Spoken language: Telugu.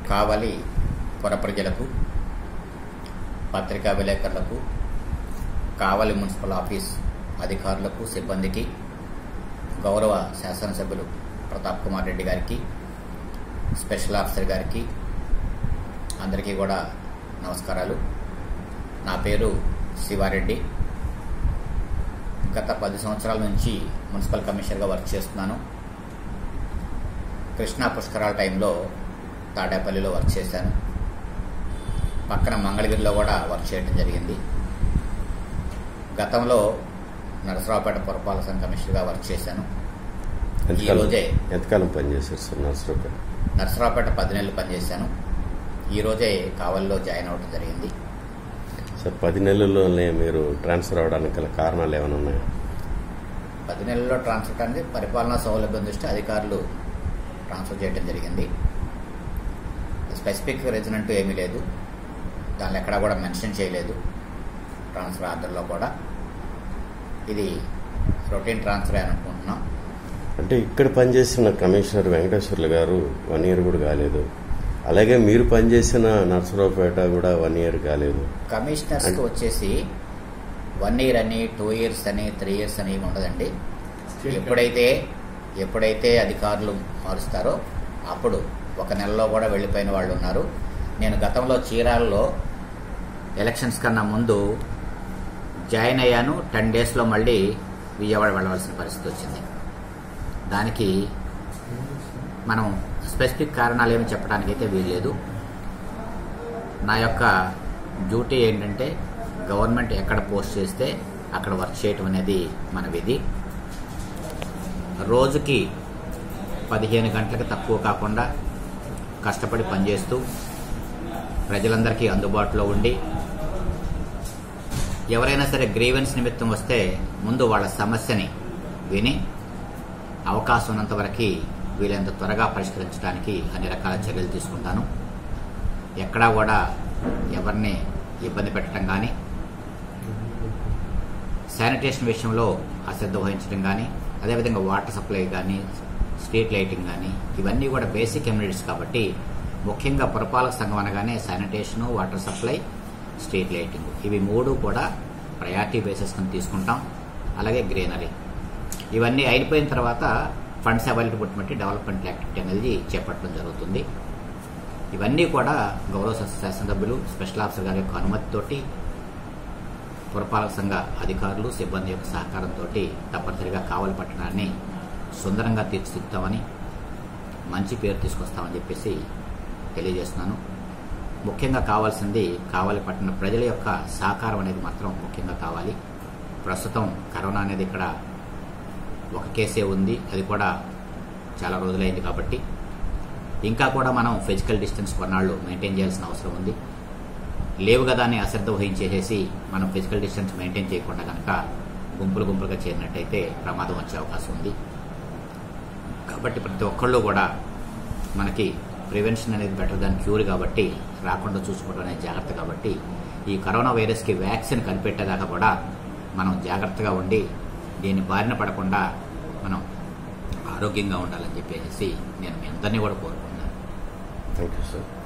కావలి పుర ప్రజలకు పత్రికా విలేకరులకు కావలి మున్సిపల్ ఆఫీస్ అధికారులకు సిబ్బందికి గౌరవ శాసనసభ్యులు ప్రతాప్ కుమార్ రెడ్డి గారికి స్పెషల్ ఆఫీసర్ గారికి అందరికీ కూడా నమస్కారాలు నా పేరు శివారెడ్డి గత పది సంవత్సరాల నుంచి మున్సిపల్ కమిషనర్గా వర్క్ చేస్తున్నాను కృష్ణా పుష్కరాల టైంలో తాడేపల్లిలో వర్క్ చేశాను పక్కన మంగళగిరిలో కూడా వర్క్ చేయడం జరిగింది గతంలో నరసరావుపేట పురపాలక సంఘ కమిషనర్గా వర్క్ చేశాను ఈ ఎంతకాలం రోజే ఎంతకాలం పనిచేశారు సార్ నర్సరావుపేట నరసరావుపేట పది నెలలు పనిచేశాను ఈ రోజే కావలిలో జాయిన్ అవ్వడం జరిగింది సార్ పది నెలల్లోనే మీరు ట్రాన్స్ఫర్ అవడానికి గల కారణాలు ఏమైనా ఉన్నాయా పది నెలల్లో ట్రాన్స్ఫర్ అనేది పరిపాలనా సౌలభ్యం దృష్టి అధికారులు ట్రాన్స్ఫర్ చేయడం జరిగింది స్పెసిఫిక్ రీజన్ అంటూ ఏమీ లేదు దానిలో ఎక్కడా కూడా మెన్షన్ చేయలేదు ట్రాన్స్ఫర్ ఆర్డర్లో కూడా ఇది రొటీన్ ట్రాన్స్ఫర్ అని అనుకుంటున్నాం అంటే ఇక్కడ పనిచేసిన కమిషనర్ వెంకటేశ్వర్లు గారు వన్ ఇయర్ కూడా కాలేదు అలాగే మీరు పనిచేసిన నర్సరావుపేట కూడా వన్ ఇయర్ కాలేదు కమిషనర్స్కి వచ్చేసి వన్ ఇయర్ అని టూ ఇయర్స్ అని త్రీ ఇయర్స్ అని ఏమి ఉండదండి ఎప్పుడైతే ఎప్పుడైతే అధికారులు మారుస్తారో అప్పుడు ఒక నెలలో కూడా వెళ్ళిపోయిన వాళ్ళు ఉన్నారు నేను గతంలో చీరాలలో ఎలక్షన్స్ కన్నా ముందు జాయిన్ అయ్యాను టెన్ డేస్లో మళ్ళీ విజయవాడ వెళ్ళవలసిన పరిస్థితి వచ్చింది దానికి మనం స్పెసిఫిక్ కారణాలు ఏమి చెప్పడానికి అయితే వీల్లేదు నా యొక్క డ్యూటీ ఏంటంటే గవర్నమెంట్ ఎక్కడ పోస్ట్ చేస్తే అక్కడ వర్క్ చేయటం అనేది మన విధి రోజుకి పదిహేను గంటలకు తక్కువ కాకుండా కష్టపడి పనిచేస్తూ ప్రజలందరికీ అందుబాటులో ఉండి ఎవరైనా సరే గ్రీవెన్స్ నిమిత్తం వస్తే ముందు వాళ్ళ సమస్యని విని అవకాశం ఉన్నంత వరకు వీలైనంత త్వరగా పరిష్కరించడానికి అన్ని రకాల చర్యలు తీసుకుంటాను ఎక్కడా కూడా ఎవరిని ఇబ్బంది పెట్టడం కానీ శానిటేషన్ విషయంలో అశ్రద్ధ వహించడం కానీ అదేవిధంగా వాటర్ సప్లై కానీ స్ట్రీట్ లైటింగ్ కానీ ఇవన్నీ కూడా బేసిక్ ఎమ్యూనిటీస్ కాబట్టి ముఖ్యంగా పురపాలక సంఘం అనగానే sanitation water supply street lighting ఇవి మూడు కూడా ప్రయారిటీ బేసిస్ కింద తీసుకుంటాం అలాగే గ్రీనరీ ఇవన్నీ అయిపోయిన తర్వాత ఫండ్స్ అవైలబిలిటీ బట్టి డెవలప్మెంట్ యాక్టివిటీ అనేది చేపట్టడం జరుగుతుంది ఇవన్నీ కూడా గౌరవ శాసనసభ్యులు స్పెషల్ ఆఫీసర్ గారి యొక్క అనుమతితోటి పురపాలక సంఘ అధికారులు సిబ్బంది యొక్క సహకారంతో తప్పనిసరిగా కావలి పట్టణాన్ని సుందరంగా తీర్చిదిద్దామని మంచి పేరు తీసుకొస్తామని చెప్పేసి తెలియజేస్తున్నాను ముఖ్యంగా కావాల్సింది కావాలి పట్టణ ప్రజల యొక్క సహకారం అనేది మాత్రం ముఖ్యంగా కావాలి ప్రస్తుతం కరోనా అనేది ఇక్కడ ఒక కేసే ఉంది అది కూడా చాలా రోజులైంది కాబట్టి ఇంకా కూడా మనం ఫిజికల్ డిస్టెన్స్ కొన్నాళ్ళు మెయింటైన్ చేయాల్సిన అవసరం ఉంది లేవు కదా అని అశ్రద్ధ వహించేసేసి మనం ఫిజికల్ డిస్టెన్స్ మెయింటైన్ చేయకుండా కనుక గుంపులు గుంపులుగా చేరినట్టయితే ప్రమాదం వచ్చే అవకాశం ఉంది కాబట్టి ప్రతి ఒక్కళ్ళు కూడా మనకి ప్రివెన్షన్ అనేది బెటర్ దాన్ క్యూర్ కాబట్టి రాకుండా చూసుకోవడం అనేది జాగ్రత్త కాబట్టి ఈ కరోనా వైరస్కి వ్యాక్సిన్ కనిపెట్టేదాకా కూడా మనం జాగ్రత్తగా ఉండి దీని బారిన పడకుండా మనం ఆరోగ్యంగా ఉండాలని చెప్పేసి నేను మీ అందరినీ కూడా కోరుకుంటున్నాను థ్యాంక్ యూ సార్